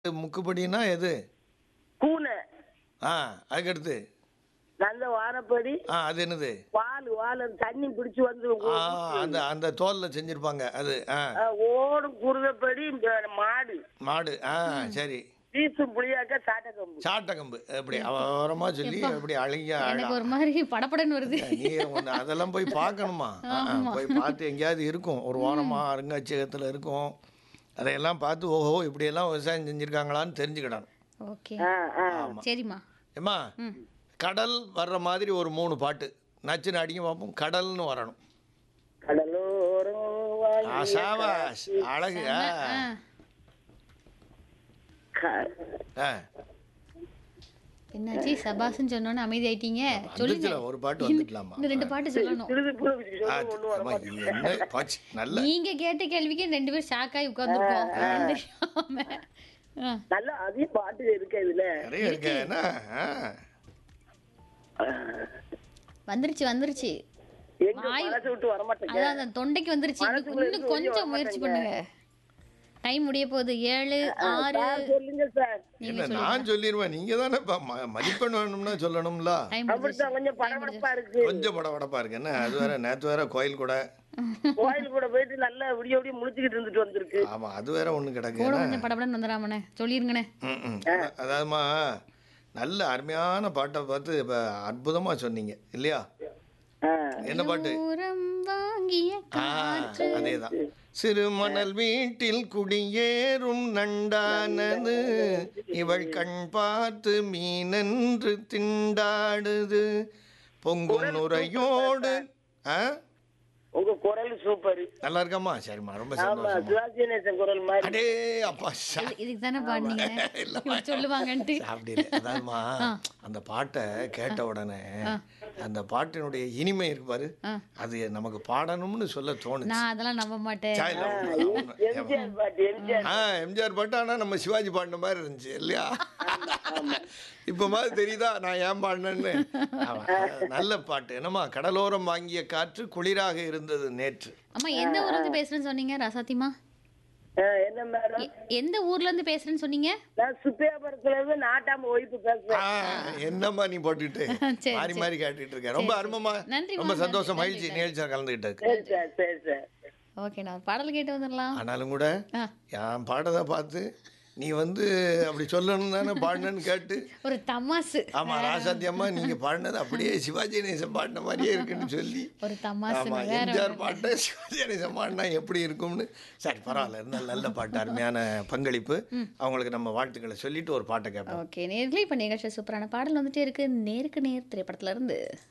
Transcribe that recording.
முக்குப்படினா எது கூனை ஆ அதுக்கடுத்து நல்ல வானப்படி ஆ அது என்னது வால் வால் அந்த தண்ணி பிடிச்சு வந்து ஆ அந்த அந்த தோல்ல செஞ்சிருப்பாங்க அது ஆ அஹ், ஓடும் குருதப்படி இந்த மாடு மாடு ஆ சரி வீசும் புளியாக்க சாட்டக்கம்பு சாட்டக்கம்பு அப்படி அவரமா சொல்லி அப்படி அழகியா எனக்கு ஒரு மாதிரி படபடன்னு வருது நீ ஒன்று அதெல்லாம் போய் பார்க்கணுமா ஆ, ஆ, போய் பார்த்து எங்கேயாவது இருக்கும் ஒரு ஓரமாக அருங்காட்சியகத்தில் இருக்கும் அதையெல்லாம் பார்த்து ஓஹோ இப்படியெல்லாம் விவசாயம் செஞ்சுருக்காங்களான்னு தெரிஞ்சுக்கிடணும் ஓகே ஆ ஆ சரிம்மா ஏம்மா கடல் வர்ற மாதிரி ஒரு மூணு பாட்டு நச்சுன்னு அடிக்க பார்ப்போம் கடல்னு வரணும் கடலோரம் வாங்கிய ஆசாவாஸ் அழகு ஆ ஆ க- ஆ என்னாச்சு சபாஸ்ன்னு சொன்னோன்னு அமைதி ஆயிட்டீங்க சொல்லுங்க வந்துச்சுல ஒரு பாட்டு வந்துக்கலாமா இந்த ரெண்டு பாட்டு சொல்லணும் சிறிது புழுகு ஆ, சொல்லு ஒண்ணு வர அம்மா, இது என்ன பாச்சு நல்ல நீங்க கேட்ட கேள்விக்கு ரெண்டு பேரும் ஷாக் ஆகி உட்காந்துருக்கோம் தெரியாம ஆ, நல்லா அதையும் பாட்டு இருக்கு இதுல நிறைய இருக்கு என்ன ஆ. வந்துருச்சு வந்துருச்சு எங்க மனசு விட்டு வர மாட்டேங்க அதான் அந்த தொண்டைக்கு வந்துருச்சு இன்னும் மனசுக்குள்ள இன்னும் இருந்து வெளிய கொஞ்சம் வர முயற்சி மாட்டேங்குது. பண்ணுங்க டைம் முடிய போகுது ஏழு ஆறு சார் சொல்லுங்க சார் இல்ல நான் சொல்லிடுவேன் நீங்க தானே இப்ப ம- மதிப்பெண் வேணும்னா சொல்லணும்ல டைம் அப்படித்தான் கொஞ்சம் படபடப்பா இருக்கு கொஞ்சம் படபடப்பா இருக்கு என்ன அது வேற நேத்து வேற கோயில் கூட கோயில் கூட போயிட்டு நல்லா விடிய விடிய முழிச்சுக்கிட்டு இருந்துட்டு வந்திருக்கு ஆமா அது வேற ஒண்ணு கிடக்கு கூட என்ன? கொஞ்சம் படபடன்னு வந்துடாமண்ணே சொல்லிருங்கண்ணே ம், ம். அத- அதாவதுமா நல்ல அருமையான பாட்டை பார்த்து இப்ப அற்புதமா சொன்னீங்க இல்லையா ஆ. என்ன பாட்டு தூரம் வாங்கிய ஆ, அதேதான் சிறு மணல் வீட்டில் குடியேறும் நண்டானது இவள் கண் பார்த்து மீனென்று திண்டாடுது பொங்கும் நுரையோடு ஆ உங்க குரல் சூப்பர் நல்லா இருக்காம்மா சரிம்மா ரொம்ப ஆமா சந்தோஷம் சிவாஜி கணேசன் குரல் மாதிரி அடே அப்பா சா இதுக்கு தானே பாடினீங்க இவங்க சொல்லுவாங்கன்ட்டு அப்படி இல்லை அதாவதுமா அந்த பாட்டை கேட்ட உடனே அந்த பாட்டினுடைய இனிமை இருக்கு பாரு அது நமக்கு பாடணும்னு சொல்ல தோணுச்சு நான் அதெல்லாம் நம்ப மாட்டேன் சா, இல்ல, உண்மை, உண்மை. எம்ஜிஆர் பாட்டு எம்ஜிஆர் ஆ எம்ஜிஆர் பாட்டு ஆனா நம்ம சிவாஜி பாடின மாதிரி இருந்துச்சு இல்லையா இப்ப மாதிரி தெரியுதா நான் ஏன் பாடினேன்னு ஆமா, நல்ல பாட்டு என்னம்மா கடலோரம் வாங்கிய காற்று குளிராக இருந்தது நேற்று அம்மா எந்த ஊர்ல இருந்து பேசுறேன்னு சொன்னீங்க ரசாத்திமா ஆ, என்ன மேடம் எ- எந்த ஊர்ல இருந்து பேசுறேன்னு சொன்னீங்க நான் சுப்பியாபுரத்துல இருந்து நாட்டாம ஒய்ப்பு பேசுறேன் ஆ, என்னம்மா நீ போட்டுட்டு சரி, மாறி மாறி கேட்டுட்டு இருக்க ரொம்ப அருமமா நன்றிம்மா, ரொம்ப நன்றி, சந்தோஷம் நன்றி, மகிழ்ச்சி நன்றி. நிகழ்ச்சியாக கலந்துக்கிட்டதுக்கு சரி சார் சரி சார் ஓகே நான் பாடல் கேட்டு வந்துடலாம் ஆனாலும் கூட ஆ. என் பாடதை பார்த்து நீ வந்து அப்படி சொல்லணும் தானே பாடினேன்னு கேட்டு ஒரு தமாசு ஆமா ராசாத்தி அம்மா நீங்க பாடினது அப்படியே சிவாஜி கணேசன் பாடின மாதிரியே இருக்குன்னு சொல்லி ஒரு தமாசு ஆமா வேற எம்ஜிஆர் பாட்டை சிவாஜி கணேசன் பாடினா எப்படி இருக்கும்னு சரி பரவாயில்ல இருந்தாலும் நல்ல பாட்டு அருமையான பங்களிப்பு அவங்களுக்கு நம்ம வாழ்த்துக்களை சொல்லிட்டு ஒரு பாட்டை கேட்போம் ஓகே நேர்களே இப்போ நிகழ்ச்சி சூப்பரான பாடல் வந்துட்டே இருக்கு நேருக்கு நேர் திரைப்படத்துல இருந்து